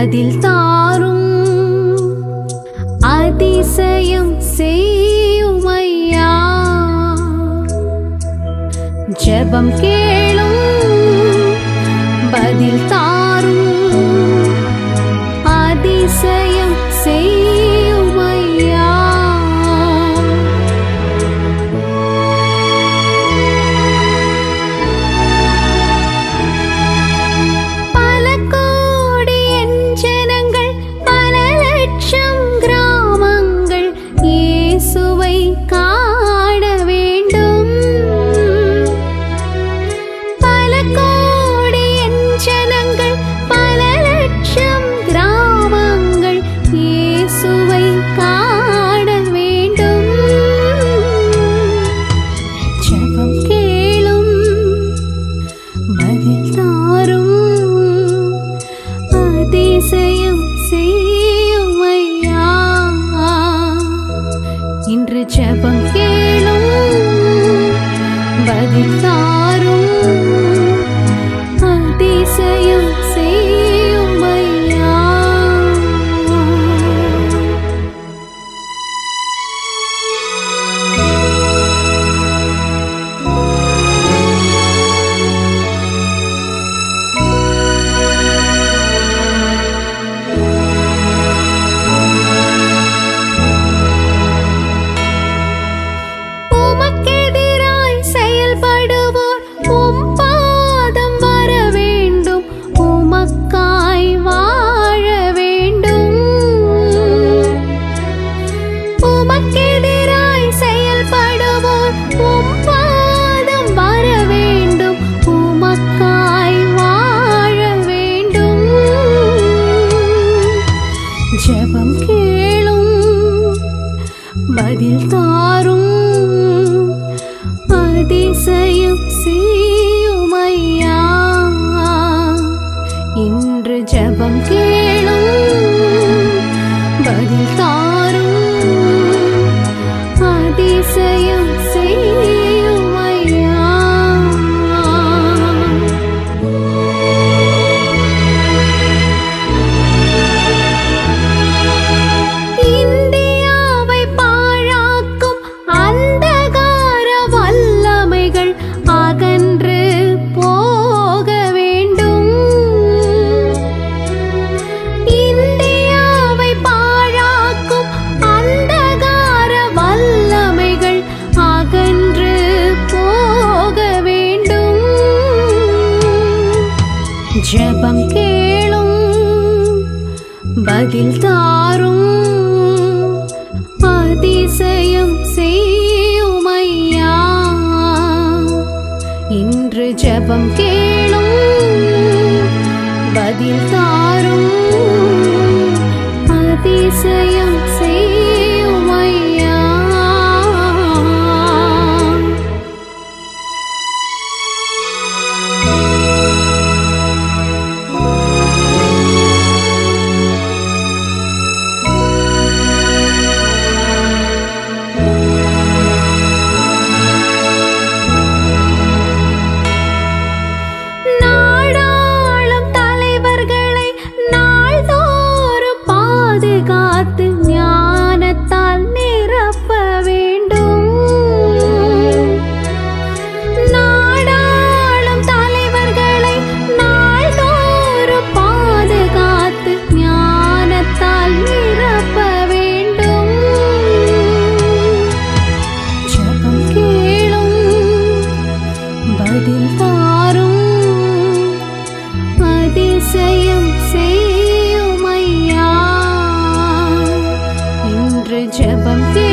பதில் தாரும் அதிசயம் செய்யுமையா ஜெபம் கேளும் பதில் தாரும் அதிசயம் செய்யுமையா பல கோடி என் ஜனங்கள் பல லட்சம் கிராமங்கள் இயேசுவை காண வேண்டும் பல கோடி என் ஜனங்கள் பல லட்சம் கிராமங்கள் இயேசுவை காண வேண்டும் ஜெபம் கேளும் பதில் தாரும் அதிசயம் செய்யுமையா இன்று ஜெபம் கேளும் பதில் தாரும் அதிசயம் செய்யுமையா உமக்கெதிராய் செயல்படுவோர் உம் பாதம் வர வேண்டும் உமக்காய் வாழ வேண்டும் உமக்கெதிராய் செயல்படுவோர் உம் பாதம் வர வேண்டும் உமக்காய் வாழ வேண்டும் ஜெபம் கேளும் பதில் தாரும் அதிசயம் செய்யுமையா இன்று ஜெபம் கேளும் பதில் தாரும் அதிசயம் செய்யுமையா இந்தியாவை பாழாக்கும் அந்தகார வல்லமைகள் அகன்று போக வேண்டும் இந்தியாவை பாழாக்கும் அந்தகார வல்லமைகள் அகன்று போக வேண்டும் ஜெபம் கேளும் பதில் தாரும் அதிசயம் செய்யுமையா இன்று ஜெபம் கேளும் பதில் தாரும் அதிசயம் செய்யுமையா நாடாளும் தலைவர்களை நாள்தோறும் பாதுகாத்து ஞானத்தால் நிரப்ப வேண்டும் நாடாளும் தலைவர்களை நாள்தோறும் பாதுகாத்து ஞானத்தால் நிரப்ப வேண்டும் ஜெபம் கேளும் பதில் தாரும் அதிசயம் செய்யுமையா இன்று ஜெபம் கே